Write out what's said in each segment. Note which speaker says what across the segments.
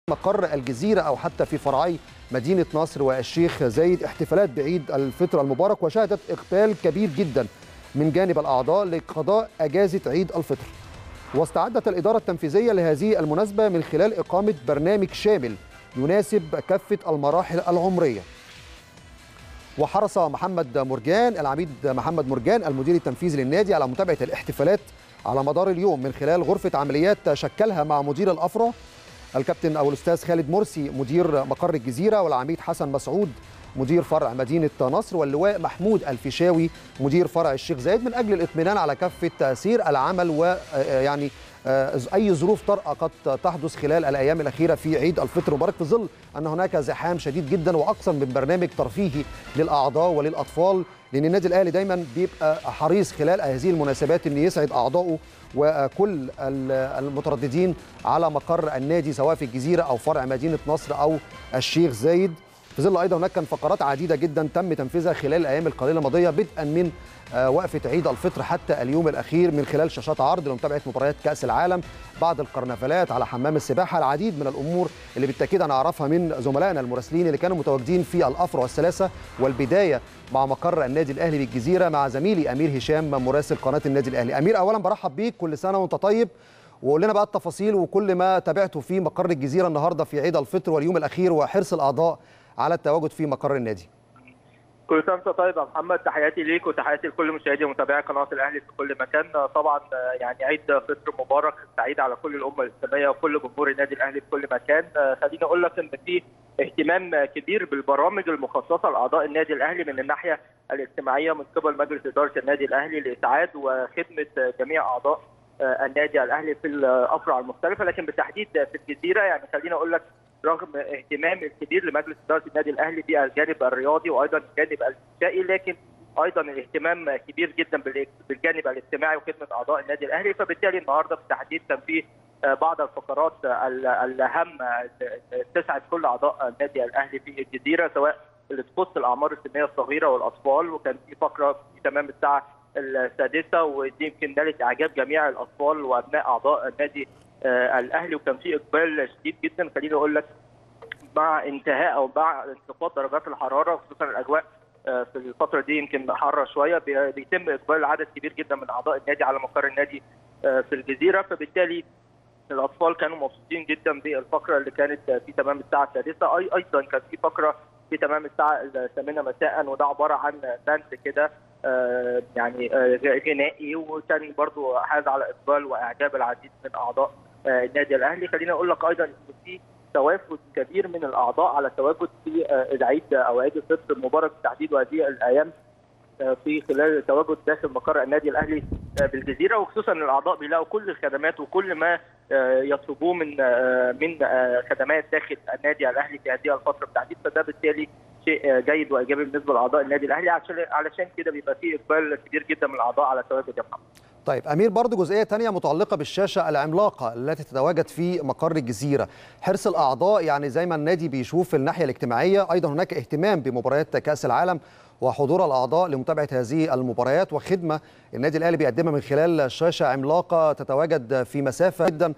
Speaker 1: مقر الجزيرة أو حتى في فرعي مدينة نصر والشيخ زايد احتفالات بعيد الفطر المبارك وشهدت إقبال كبير جدا من جانب الأعضاء لقضاء أجازة عيد الفطر واستعدت الإدارة التنفيذية لهذه المناسبة من خلال إقامة برنامج شامل يناسب كافة المراحل العمرية وحرص محمد مرجان العميد محمد مرجان المدير التنفيذي للنادي على متابعة الاحتفالات على مدار اليوم من خلال غرفة عمليات شكلها مع مدير الأفرع الكابتن او الاستاذ خالد مرسي مدير مقر الجزيره والعميد حسن مسعود مدير فرع مدينه نصر واللواء محمود الفيشاوي مدير فرع الشيخ زايد من اجل الاطمئنان على كافه سير العمل ويعني اي ظروف طارئه قد تحدث خلال الايام الاخيره في عيد الفطر المبارك في ظل ان هناك زحام شديد جدا واكثر من برنامج ترفيهي للاعضاء وللاطفال لان النادي الاهلي دايما بيبقى حريص خلال هذه المناسبات ان يسعد اعضائه وكل المترددين على مقر النادي سواء في الجزيره او فرع مدينه نصر او الشيخ زايد في ظل ايضا هناك كان فقرات عديده جدا تم تنفيذها خلال الايام القليله الماضيه بدءا من وقفه عيد الفطر حتى اليوم الاخير من خلال شاشات عرض لمتابعه مباريات كاس العالم بعض الكرنفالات على حمام السباحه العديد من الامور اللي بالتاكيد انا اعرفها من زملائنا المراسلين اللي كانوا متواجدين في الافرع الثلاثه والبدايه مع مقر النادي الاهلي بالجزيره مع زميلي امير هشام مراسل قناه النادي الاهلي امير اولا برحب بيك كل سنه وانت طيب وقول لنا بقى التفاصيل وكل ما تابعته في مقر الجزيره النهارده في عيد الفطر واليوم الاخير وحرص الاعضاء على التواجد في مقر النادي
Speaker 2: كل سنه وانت طيب يا محمد تحياتي ليك وتحياتي لكل مشاهدي ومتابعي قناه الاهلي في كل مكان طبعا يعني عيد فطر مبارك سعيد على كل الامه الاسلاميه وكل جمهور النادي الاهلي في كل مكان خليني اقول لك ان في اهتمام كبير بالبرامج المخصصه لاعضاء النادي الاهلي من الناحيه الاجتماعيه من قبل مجلس اداره النادي الاهلي لاسعاد وخدمه جميع اعضاء النادي الاهلي في الافرع المختلفه لكن بالتحديد في الجزيره يعني خليني اقول لك رغم اهتمام الكبير لمجلس اداره النادي الاهلي بالجانب الرياضي وايضا الجانب الانشائي لكن ايضا الاهتمام كبير جدا بالجانب الاجتماعي وخدمه اعضاء النادي الاهلي فبالتالي النهارده بالتحديد كان في بعض الفقرات الاهم تسعد كل اعضاء النادي الاهلي في الجزيره سواء اللي تخص الاعمار السنيه الصغيره والاطفال وكان في فقره في تمام الساعه السادسه ودي يمكن نالت اعجاب جميع ااطفال وابناء اعضاء النادي الاهلي وكان في اقبال شديد جدا خليني اقول لك مع انتهاء او مع انخفاض درجات الحراره خصوصا الاجواء في الفتره دي يمكن حاره شويه بيتم اقبال عدد كبير جدا من اعضاء النادي على مقر النادي في الجزيره فبالتالي الاطفال كانوا مبسوطين جدا بالفقره اللي كانت في تمام الساعه السادسه اي ايضا كان في فقره في تمام الساعه الثامنه مساء وده عباره عن باند كده آه يعني آه غنائي وكان برضو حاز على اقبال واعجاب العديد من اعضاء آه النادي الاهلي خليني اقول لك ايضا ان في توافد كبير من الاعضاء على التواجد في العيد او عيد الفطر المبارك بالتحديد وهذه الايام في خلال التواجد داخل مقر النادي الاهلي بالجزيره وخصوصا الاعضاء بيلاقوا كل الخدمات وكل ما يطلبوه من من خدمات داخل النادي الاهلي في هذه الفتره بالتحديد فده بالتالي شيء جيد وايجابي بالنسبه لاعضاء النادي الاهلي عشان علشان كده بيبقى فيه اقبال كبير جدا من الاعضاء على التواجد يا محمد.
Speaker 1: طيب امير برضه جزئيه ثانيه متعلقه بالشاشه العملاقه التي تتواجد في مقر الجزيره حرص الاعضاء يعني زي ما النادي بيشوف في الناحيه الاجتماعيه ايضا هناك اهتمام بمباريات كاس العالم وحضور الاعضاء لمتابعه هذه المباريات وخدمه النادي الاهلي بيقدمها من خلال شاشه عملاقه تتواجد في مسافه جدا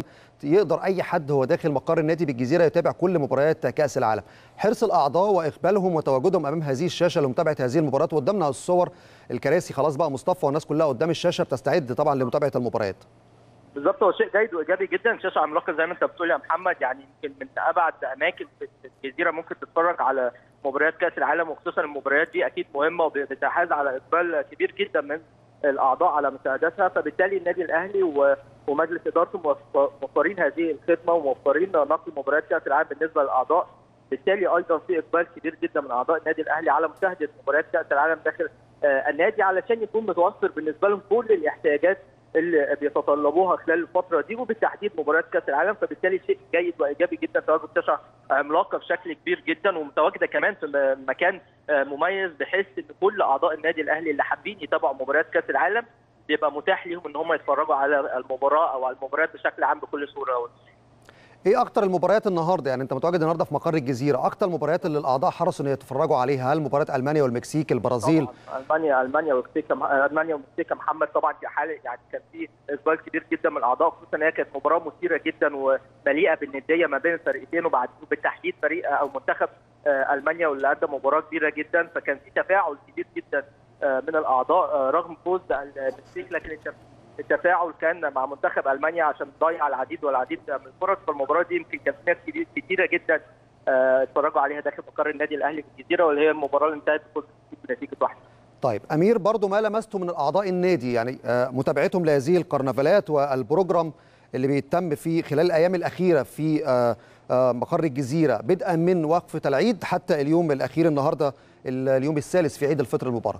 Speaker 1: يقدر اي حد هو داخل مقر النادي بالجزيره يتابع كل مباريات كاس العالم حرص الاعضاء واقبالهم وتواجدهم امام هذه الشاشه لمتابعه هذه المباريات وقدامنا الصور الكراسي خلاص بقى مصطفى والناس كلها قدام الشاشه بتستعد طبعا لمتابعه المباريات
Speaker 2: بالظبط هو شيء جيد وايجابي جدا شاشه عملاقه زي ما انت بتقول يا محمد يعني يمكن من ابعد اماكن في الجزيره ممكن تتفرج على مباريات كاس العالم وخصوصا المباريات دي اكيد مهمه وبتحاز على اقبال كبير جدا من الاعضاء على مشاهدتها فبالتالي النادي الاهلي ومجلس ادارته موفرين هذه الخدمه وموفرين نقل مباريات كاس العالم بالنسبه للاعضاء بالتالي ايضا في اقبال كبير جدا من اعضاء النادي الاهلي على مشاهده مباريات كاس العالم داخل النادي علشان يكون متوفر بالنسبه لهم كل الاحتياجات اللي بيتطلبوها خلال الفتره دي وبالتحديد مباريات كاس العالم فبالتالي شيء جيد وايجابي جدا تواجد شاشه عملاقه بشكل كبير جدا ومتواجده كمان في مكان مميز بحيث ان كل اعضاء النادي الاهلي اللي حابين يتابعوا مباريات كاس العالم بيبقى متاح ليهم ان هم يتفرجوا على المباراه او على المباريات بشكل عام بكل صوره
Speaker 1: ايه اكتر المباريات النهارده يعني انت متواجد النهارده في مقر الجزيره اكتر المباريات اللي الاعضاء حرصوا ان يتفرجوا عليها هل مباراه المانيا والمكسيك البرازيل
Speaker 2: طبعاً المانيا المانيا والمكسيك المانيا والمكسيك محمد طبعا في حاله يعني كان في اقبال كبير جدا من الاعضاء خصوصا ان هي كانت مباراه مثيره جدا ومليئه بالنديه ما بين الفريقين وبعد بالتحديد فريق او منتخب المانيا واللي قدم مباراه كبيره جدا فكان في تفاعل كبير جدا من الاعضاء رغم فوز المكسيك لكن التفاعل كان مع منتخب المانيا عشان ضيع العديد والعديد من الفرص فالمباراه دي يمكن كان ناس كتيره جدا اتفرجوا عليها داخل مقر النادي الاهلي في الجزيره واللي هي المباراه اللي انتهت بفوز بنتيجه واحده.
Speaker 1: طيب امير برضو ما لمسته من الاعضاء النادي يعني متابعتهم لهذه الكرنفالات والبروجرام اللي بيتم في خلال الايام الاخيره في مقر الجزيره بدءا من وقفه العيد حتى اليوم الاخير النهارده اليوم الثالث في عيد الفطر المبارك.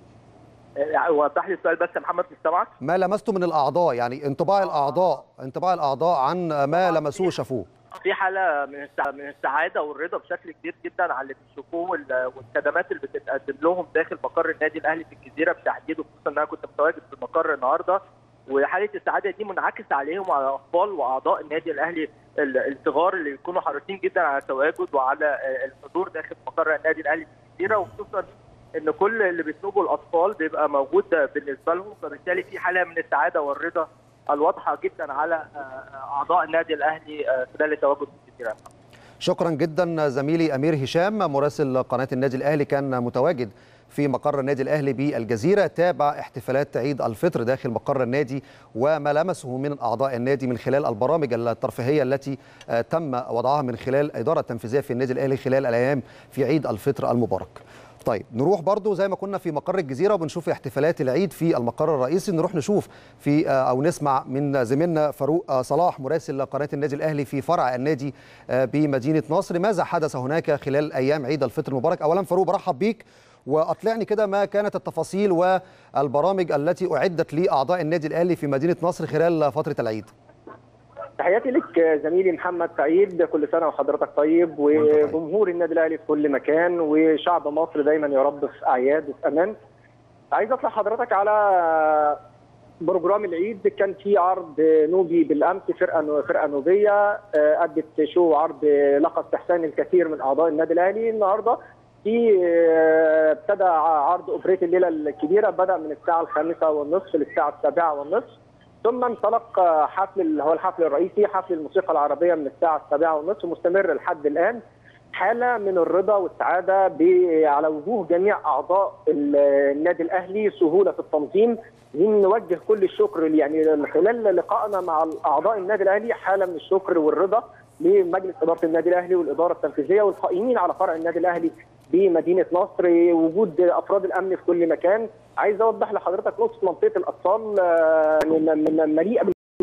Speaker 2: وضح لي السؤال بس يا محمد مش سامعك
Speaker 1: ما لمسته من الاعضاء يعني انطباع الاعضاء انطباع الاعضاء عن ما لمسوه وشافوه
Speaker 2: في حاله من من السعاده والرضا بشكل كبير جدا على اللي بيشوفوه والخدمات اللي بتتقدم لهم داخل مقر النادي الاهلي في الجزيره بالتحديد وخصوصا ان انا كنت متواجد في المقر النهارده وحاله السعاده دي منعكسه عليهم وعلى اطفال واعضاء النادي الاهلي الصغار اللي بيكونوا حريصين جدا على التواجد وعلى الحضور داخل مقر النادي الاهلي في الجزيره وخصوصا ان كل اللي بيطلبوا الاطفال بيبقى موجود بالنسبه لهم فبالتالي في حاله من السعاده والرضا الواضحه جدا على اعضاء النادي الاهلي خلال التواجد في الجزيره.
Speaker 1: شكرا جدا زميلي امير هشام مراسل قناه النادي الاهلي كان متواجد في مقر النادي الاهلي بالجزيره تابع احتفالات عيد الفطر داخل مقر النادي وما لمسه من اعضاء النادي من خلال البرامج الترفيهيه التي تم وضعها من خلال الاداره التنفيذيه في النادي الاهلي خلال الايام في عيد الفطر المبارك. طيب نروح برضو زي ما كنا في مقر الجزيرة وبنشوف احتفالات العيد في المقر الرئيسي نروح نشوف في أو نسمع من زميلنا فاروق صلاح مراسل قناة النادي الأهلي في فرع النادي بمدينة نصر ماذا حدث هناك خلال أيام عيد الفطر المبارك أولا فاروق برحب بيك واطلعني كده ما كانت التفاصيل والبرامج التي اعدت لاعضاء النادي الاهلي في مدينه نصر خلال فتره العيد.
Speaker 3: تحياتي لك زميلي محمد سعيد كل سنه وحضرتك طيب وجمهور النادي الاهلي في كل مكان وشعب مصر دايما يا رب في اعياد وفي امان. عايز اطلع حضرتك على بروجرام العيد كان في عرض نوبي بالامس فرقه فرقه نوبيه ادت شو عرض لقى استحسان الكثير من اعضاء النادي الاهلي النهارده في ابتدى عرض اوبريت الليله الكبيره بدا من الساعه الخامسه والنصف للساعه السابعه والنصف ثم انطلق حفل اللي هو الحفل الرئيسي حفل الموسيقى العربيه من الساعه السابعه والنصف مستمر لحد الان حاله من الرضا والسعاده على وجوه جميع اعضاء النادي الاهلي سهوله في التنظيم نوجه كل الشكر يعني خلال لقائنا مع اعضاء النادي الاهلي حاله من الشكر والرضا لمجلس اداره النادي الاهلي والاداره التنفيذيه والقائمين على فرع النادي الاهلي بمدينه نصر وجود افراد الامن في كل مكان عايز اوضح لحضرتك نقطه منطقه الاطفال مليئه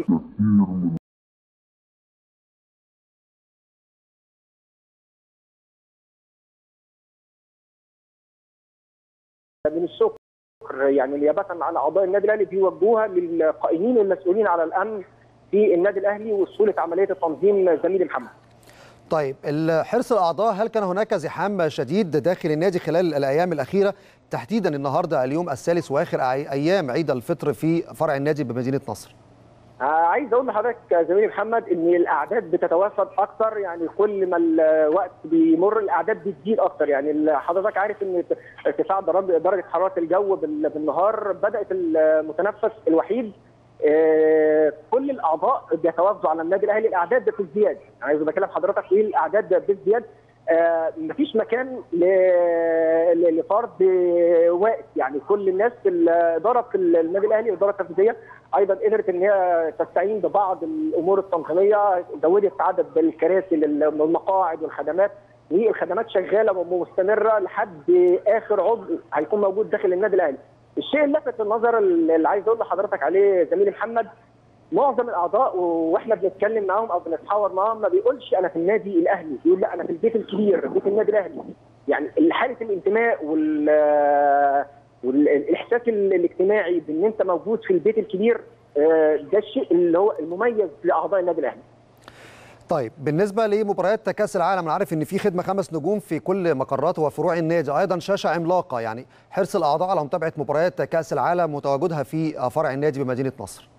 Speaker 3: من الشكر يعني نيابه عن اعضاء النادي الاهلي بيوجهوها للقائمين والمسؤولين على الامن في النادي الاهلي وسهوله عمليه التنظيم زميلي محمد.
Speaker 1: طيب حرص الاعضاء هل كان هناك زحام شديد داخل النادي خلال الايام الاخيره تحديدا النهارده اليوم الثالث واخر ايام عيد الفطر في فرع النادي بمدينه نصر؟
Speaker 3: عايز اقول لحضرتك زميلي محمد ان الاعداد بتتوافد اكثر يعني كل ما الوقت بيمر الاعداد بتزيد اكثر يعني حضرتك عارف ان ارتفاع درجه حراره الجو بالنهار بدات المتنفس الوحيد كل الاعضاء بيتوافدوا على النادي الاهلي الاعداد بتزداد عايز بكلم حضرتك ايه الاعداد بتزداد آه مفيش مكان لفرد واقف يعني كل الناس في الاداره في النادي الاهلي الاداره التنفيذيه ايضا قدرت ان هي تستعين ببعض الامور التنظيميه زودت عدد الكراسي للمقاعد والخدمات والخدمات شغاله ومستمره لحد اخر عضو هيكون موجود داخل النادي الاهلي. الشيء اللافت للنظر اللي عايز اقول لحضرتك عليه زميلي محمد معظم الاعضاء واحنا بنتكلم معاهم او بنتحاور معاهم ما بيقولش انا في النادي الاهلي بيقول لا انا في البيت الكبير بيت النادي الاهلي يعني حاله الانتماء وال والاحساس الاجتماعي بان انت موجود في البيت الكبير ده الشيء اللي هو المميز لاعضاء النادي الاهلي
Speaker 1: طيب بالنسبه لمباريات كاس العالم انا عارف ان في خدمه خمس نجوم في كل مقرات وفروع النادي ايضا شاشه عملاقه يعني حرص الاعضاء على متابعه مباريات كاس العالم وتواجدها في فرع النادي بمدينه نصر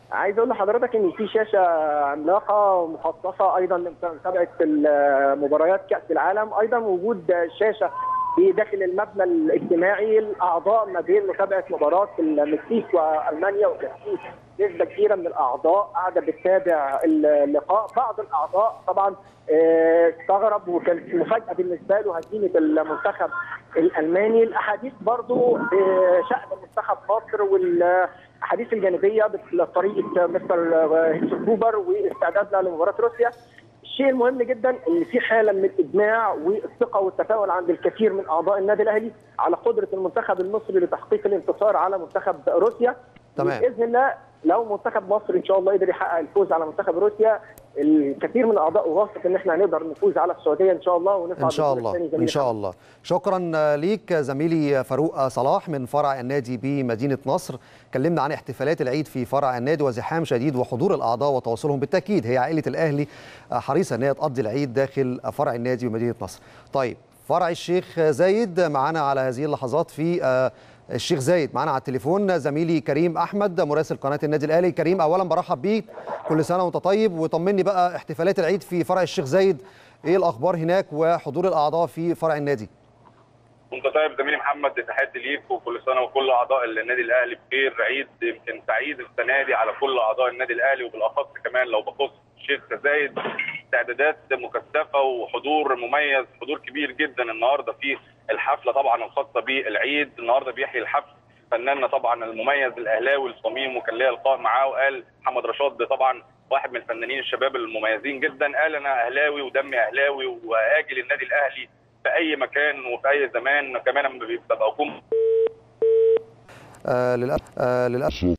Speaker 3: عايز اقول لحضرتك ان في شاشه عملاقه مخصصه ايضا لمتابعه مباريات كاس العالم ايضا وجود شاشه في داخل المبنى الاجتماعي الاعضاء ما بين متابعه مباراه المكسيك والمانيا وكان في نسبه كبيره من الاعضاء قاعده بتتابع اللقاء بعض الاعضاء طبعا استغرب وكانت مفاجاه بالنسبه له هزيمه المنتخب الالماني الاحاديث برضو بشان منتخب مصر والاحاديث الجانبيه بطريقه مستر هيكتور كوبر واستعدادنا لمباراه روسيا الشيء المهم جدا ان في حاله من الابداع والثقه والتفاؤل عند الكثير من اعضاء النادي الاهلي على قدره المنتخب المصري لتحقيق الانتصار على منتخب روسيا
Speaker 1: تمام.
Speaker 3: باذن الله لو منتخب مصر ان شاء الله قدر يحقق الفوز على منتخب روسيا الكثير من الاعضاء واثق ان احنا هنقدر نفوز على السعوديه ان شاء الله ونصعد
Speaker 1: ان شاء الله ان شاء الله شكرا ليك زميلي فاروق صلاح من فرع النادي بمدينه نصر كلمنا عن احتفالات العيد في فرع النادي وزحام شديد وحضور الاعضاء وتواصلهم بالتاكيد هي عائله الاهلي حريصه ان هي تقضي العيد داخل فرع النادي بمدينه نصر طيب فرع الشيخ زايد معنا على هذه اللحظات في الشيخ زايد معنا على التليفون زميلي كريم احمد مراسل قناه النادي الاهلي كريم اولا برحب بيك كل سنه وانت طيب وطمني بقى احتفالات العيد في فرع الشيخ زايد ايه الاخبار هناك وحضور الاعضاء في فرع النادي
Speaker 4: انت طيب زميلي محمد تحياتي ليك وكل سنه وكل اعضاء النادي الاهلي بخير عيد يمكن سعيد السنه دي على كل اعضاء النادي الاهلي وبالاخص كمان لو بخص الشيخ زايد استعدادات مكثفه وحضور مميز حضور كبير جدا النهارده في الحفله طبعا الخاصه بالعيد النهارده بيحيي الحفل فناننا طبعا المميز الاهلاوي الصميم وكان ليا لقاء معاه وقال محمد رشاد طبعا واحد من الفنانين الشباب المميزين جدا قال انا اهلاوي ودمي اهلاوي واجي للنادي الاهلي في اي مكان وفي اي زمان كمان لما ببقى اكون
Speaker 1: آه للاسف آه للاسف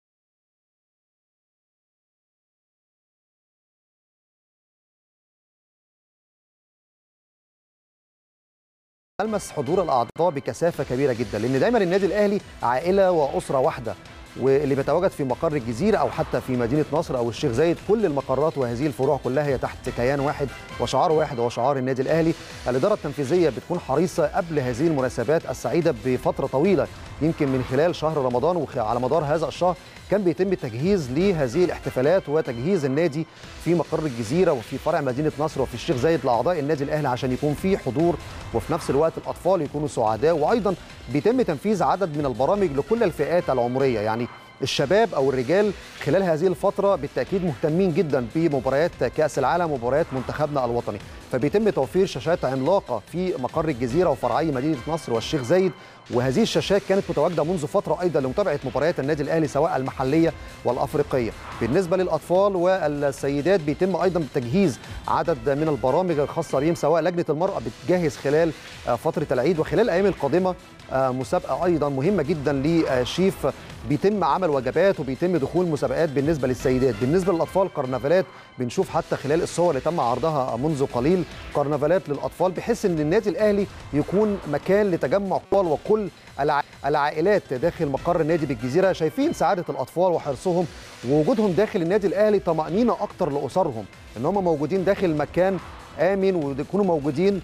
Speaker 1: نلمس حضور الاعضاء بكثافه كبيره جدا لان دايما النادي الاهلي عائله واسره واحده واللي بيتواجد في مقر الجزيره او حتى في مدينه نصر او الشيخ زايد كل المقرات وهذه الفروع كلها هي تحت كيان واحد وشعار واحد هو شعار النادي الاهلي الاداره التنفيذيه بتكون حريصه قبل هذه المناسبات السعيده بفتره طويله يمكن من خلال شهر رمضان وعلى مدار هذا الشهر كان بيتم التجهيز لهذه الاحتفالات وتجهيز النادي في مقر الجزيره وفي فرع مدينه نصر وفي الشيخ زايد لاعضاء النادي الاهلي عشان يكون في حضور وفي نفس الوقت الاطفال يكونوا سعداء وايضا بيتم تنفيذ عدد من البرامج لكل الفئات العمريه يعني الشباب او الرجال خلال هذه الفتره بالتاكيد مهتمين جدا بمباريات كاس العالم ومباريات منتخبنا الوطني فبيتم توفير شاشات عملاقه في مقر الجزيره وفرعي مدينه نصر والشيخ زايد وهذه الشاشات كانت متواجده منذ فتره ايضا لمتابعه مباريات النادي الاهلي سواء المحليه والافريقيه بالنسبه للاطفال والسيدات بيتم ايضا تجهيز عدد من البرامج الخاصه بهم سواء لجنه المراه بتجهز خلال فتره العيد وخلال الايام القادمه مسابقه ايضا مهمه جدا لشيف بيتم عمل وجبات وبيتم دخول مسابقات بالنسبه للسيدات بالنسبه للاطفال كرنفالات بنشوف حتى خلال الصور اللي تم عرضها منذ قليل كرنفالات للاطفال بحيث ان النادي الاهلي يكون مكان لتجمع اطفال وكل العائلات داخل مقر النادي بالجزيره شايفين سعاده الاطفال وحرصهم ووجودهم داخل النادي الاهلي طمانينه اكتر لاسرهم ان هم موجودين داخل مكان امن ويكونوا موجودين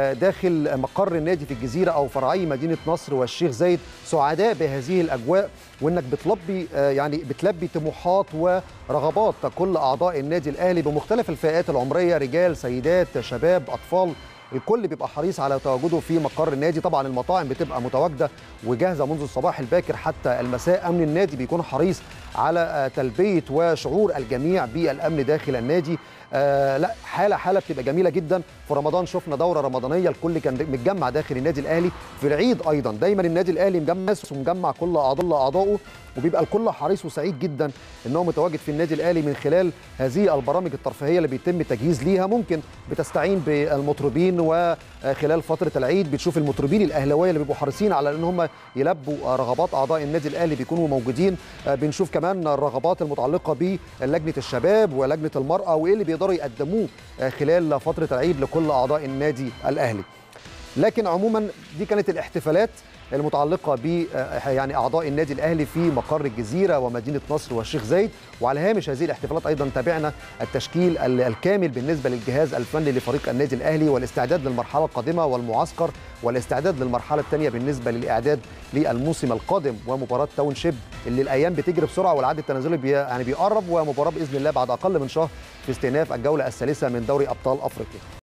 Speaker 1: داخل مقر النادي في الجزيره او فرعي مدينه نصر والشيخ زايد سعداء بهذه الاجواء وانك بتلبي يعني بتلبي طموحات ورغبات كل اعضاء النادي الاهلي بمختلف الفئات العمريه رجال سيدات شباب اطفال الكل بيبقى حريص على تواجده في مقر النادي طبعا المطاعم بتبقى متواجده وجاهزه منذ الصباح الباكر حتى المساء امن النادي بيكون حريص على تلبيه وشعور الجميع بالامن داخل النادي آه لا حاله حاله بتبقى جميله جدا في رمضان شفنا دوره رمضانيه الكل كان متجمع داخل النادي الاهلي في العيد ايضا دايما النادي الاهلي مجمع ومجمع كل اعضاء اعضائه وبيبقى الكل حريص وسعيد جدا ان هو متواجد في النادي الاهلي من خلال هذه البرامج الترفيهيه اللي بيتم التجهيز ليها ممكن بتستعين بالمطربين وخلال فتره العيد بتشوف المطربين الاهلاويه اللي بيبقوا حريصين على ان هم يلبوا رغبات اعضاء النادي الاهلي بيكونوا موجودين بنشوف كمان الرغبات المتعلقه بلجنه الشباب ولجنه المراه وايه اللي بيقدروا يقدموه خلال فتره العيد لكل اعضاء النادي الاهلي لكن عموما دي كانت الاحتفالات المتعلقه ب يعني اعضاء النادي الاهلي في مقر الجزيره ومدينه نصر والشيخ زايد وعلى هامش هذه الاحتفالات ايضا تابعنا التشكيل الكامل بالنسبه للجهاز الفني لفريق النادي الاهلي والاستعداد للمرحله القادمه والمعسكر والاستعداد للمرحله الثانيه بالنسبه للاعداد للموسم القادم ومباراه تاون شيب اللي الايام بتجري بسرعه والعد التنازلي بي يعني بيقرب ومباراه باذن الله بعد اقل من شهر في استئناف الجوله الثالثه من دوري ابطال افريقيا